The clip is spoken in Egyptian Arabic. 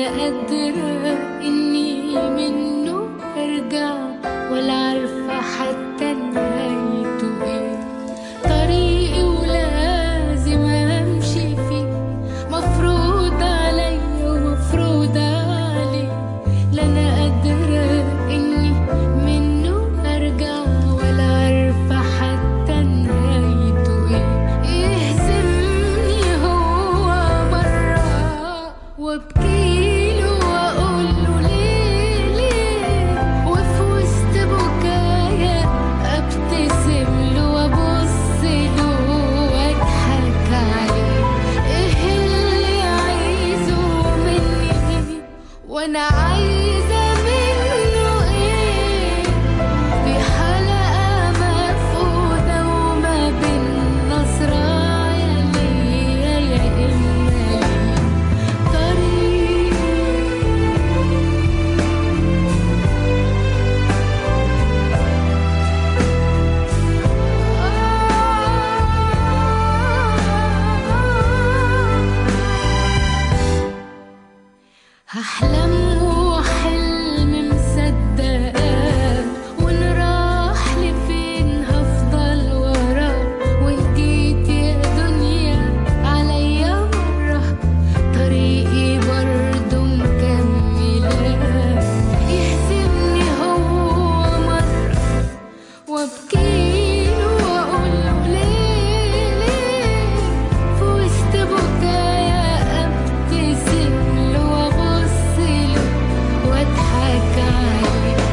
قادرة إني منه أرجع ولا عارفة حتى نهايته إيه طريقي ولازم أمشي فيه مفروض عليا ومفروض عليه لا أنا قادرة إني منه أرجع ولا عارفة حتى نهايته إيه يهزمني هو مرة وابكيله واقوله ليه ليه وفي وسط بكايا ابتسم له وابص له واضحك عليه ايه اللي عايزه مني وانا عايزه منه ايه في حلقة مفقودة وما بين نصرايا ليا يا إما ليه طريق هحلم وحلم مصدقاه وان راح لفين هفضل وراه وان جيت يا دنيا عليا مرة طريقي برضه مكملاه يهزمني هو مرة وابكيله واقوله ليه ليه في وسط بكايا ابتسم له وابص له واضحك عليه